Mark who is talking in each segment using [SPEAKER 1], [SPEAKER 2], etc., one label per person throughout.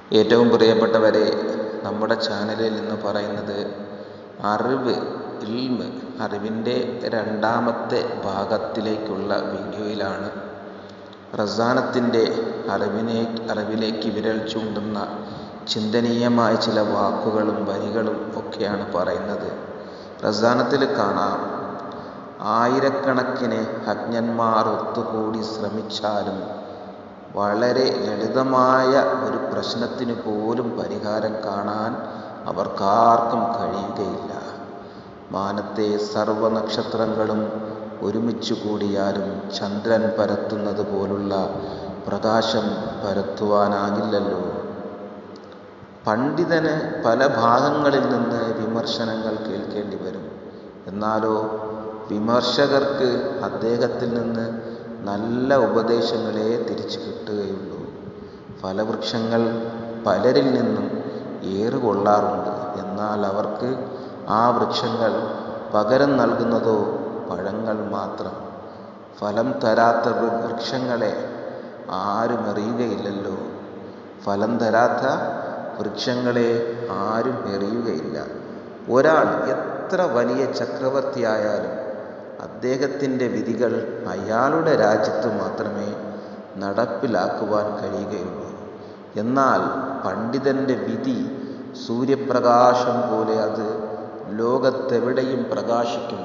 [SPEAKER 1] ഏറ്റവും പ്രിയപ്പെട്ടവരെ നമ്മുടെ ചാനലിൽ നിന്ന് പറയുന്നത് അറിവ് ഇൽമ് അറിവിൻ്റെ രണ്ടാമത്തെ ഭാഗത്തിലേക്കുള്ള വീഡിയോയിലാണ് റസാനത്തിൻ്റെ അറിവിനെ അറിവിലേക്ക് വിരൽ ചൂണ്ടുന്ന ചിന്തനീയമായ ചില വാക്കുകളും വരികളും ഒക്കെയാണ് പറയുന്നത് റസാനത്തിൽ കാണാം ആയിരക്കണക്കിന് അജ്ഞന്മാർ ഒത്തുകൂടി ശ്രമിച്ചാലും വളരെ ലളിതമായ ഒരു പ്രശ്നത്തിന് പോലും പരിഹാരം കാണാൻ അവർക്കാർക്കും കഴിയുകയില്ല മാനത്തെ സർവ നക്ഷത്രങ്ങളും ഒരുമിച്ച് കൂടിയാലും ചന്ദ്രൻ പരത്തുന്നത് പോലുള്ള പ്രകാശം പരത്തുവാനാകില്ലല്ലോ പണ്ഡിതന് പല ഭാഗങ്ങളിൽ നിന്ന് വിമർശനങ്ങൾ കേൾക്കേണ്ടി വരും എന്നാലോ വിമർശകർക്ക് അദ്ദേഹത്തിൽ നിന്ന് നല്ല ഉപദേശങ്ങളെ തിരിച്ചു കിട്ടുകയുള്ളൂ ഫലവൃക്ഷങ്ങൾ പലരിൽ നിന്നും ഏറുകൊള്ളാറുണ്ട് എന്നാൽ അവർക്ക് ആ വൃക്ഷങ്ങൾ പകരം നൽകുന്നതോ പഴങ്ങൾ മാത്രം ഫലം തരാത്ത വൃക്ഷങ്ങളെ ആരും എറിയുകയില്ലല്ലോ ഫലം തരാത്ത വൃക്ഷങ്ങളെ ആരും എറിയുകയില്ല ഒരാൾ എത്ര വലിയ ചക്രവർത്തിയായാലും അദ്ദേഹത്തിൻ്റെ വിധികൾ അയാളുടെ രാജ്യത്ത് മാത്രമേ നടപ്പിലാക്കുവാൻ കഴിയുകയുള്ളൂ എന്നാൽ പണ്ഡിതൻ്റെ വിധി സൂര്യപ്രകാശം പോലെ അത് ലോകത്തെവിടെയും പ്രകാശിക്കും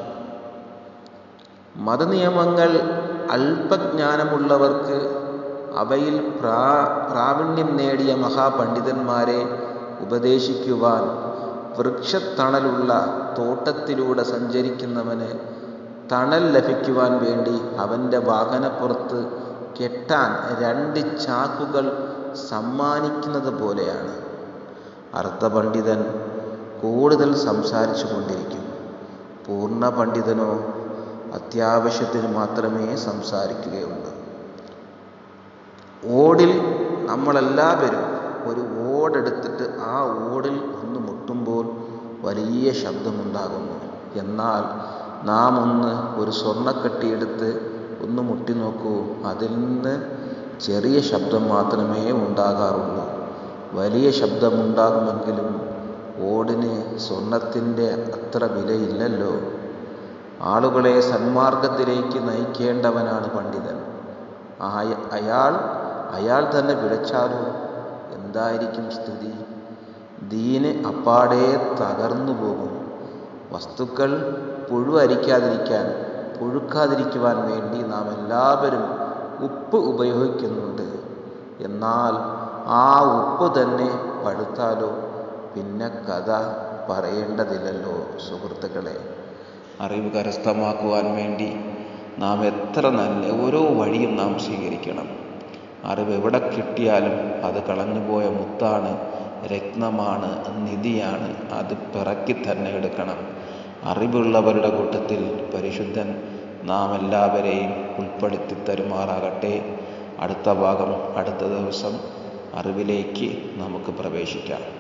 [SPEAKER 1] മതനിയമങ്ങൾ അല്പജ്ഞാനമുള്ളവർക്ക് അവയിൽ പ്രാ പ്രാവീണ്യം നേടിയ മഹാപണ്ഡിതന്മാരെ ഉപദേശിക്കുവാൻ വൃക്ഷത്തണലുള്ള തോട്ടത്തിലൂടെ സഞ്ചരിക്കുന്നവന് തണൽ ലഭിക്കുവാൻ വേണ്ടി അവൻ്റെ വാഹനപ്പുറത്ത് കെട്ടാൻ രണ്ട് ചാക്കുകൾ സമ്മാനിക്കുന്നത് പോലെയാണ് അർത്ഥപണ്ഡിതൻ കൂടുതൽ സംസാരിച്ചു കൊണ്ടിരിക്കും പൂർണ്ണ പണ്ഡിതനോ അത്യാവശ്യത്തിന് മാത്രമേ സംസാരിക്കുകയുള്ളൂ ഓടിൽ നമ്മളെല്ലാവരും ഒരു ഓടെടുത്തിട്ട് ആ ഓടിൽ ഒന്ന് മുട്ടുമ്പോൾ വലിയ ശബ്ദമുണ്ടാകുന്നു എന്നാൽ നാം ഒന്ന് ഒരു സ്വർണ്ണക്കട്ടിയെടുത്ത് ഒന്ന് മുട്ടി നോക്കൂ അതിൽ നിന്ന് ചെറിയ ശബ്ദം മാത്രമേ ഉണ്ടാകാറുള്ളൂ വലിയ ശബ്ദമുണ്ടാകുമെങ്കിലും ഓടിന് സ്വർണത്തിൻ്റെ അത്ര വിലയില്ലല്ലോ ആളുകളെ സന്മാർഗത്തിലേക്ക് നയിക്കേണ്ടവനാണ് പണ്ഡിതൻ അയാൾ അയാൾ തന്നെ പിഴച്ചാലോ എന്തായിരിക്കും സ്ഥിതി ദീന് അപ്പാടെ തകർന്നു പോകും വസ്തുക്കൾ പുഴുവരിക്കാതിരിക്കാൻ പുഴുക്കാതിരിക്കുവാൻ വേണ്ടി നാം എല്ലാവരും ഉപ്പ് ഉപയോഗിക്കുന്നുണ്ട് എന്നാൽ ആ ഉപ്പ് തന്നെ പഴുത്താലോ പിന്നെ കഥ പറയേണ്ടതില്ലല്ലോ സുഹൃത്തുക്കളെ അറിവ് കരസ്ഥമാക്കുവാൻ വേണ്ടി നാം എത്ര നല്ല ഓരോ വഴിയും നാം സ്വീകരിക്കണം അറിവ് എവിടെ കിട്ടിയാലും അത് കളഞ്ഞുപോയ മുത്താണ് രത്നമാണ് നിധിയാണ് അത് പിറക്കി തന്നെ എടുക്കണം അറിവുള്ളവരുടെ കൂട്ടത്തിൽ പരിശുദ്ധൻ നാം എല്ലാവരെയും ഉൾപ്പെടുത്തി തരുമാറാകട്ടെ അടുത്ത ഭാഗം അടുത്ത ദിവസം അറിവിലേക്ക് നമുക്ക് പ്രവേശിക്കാം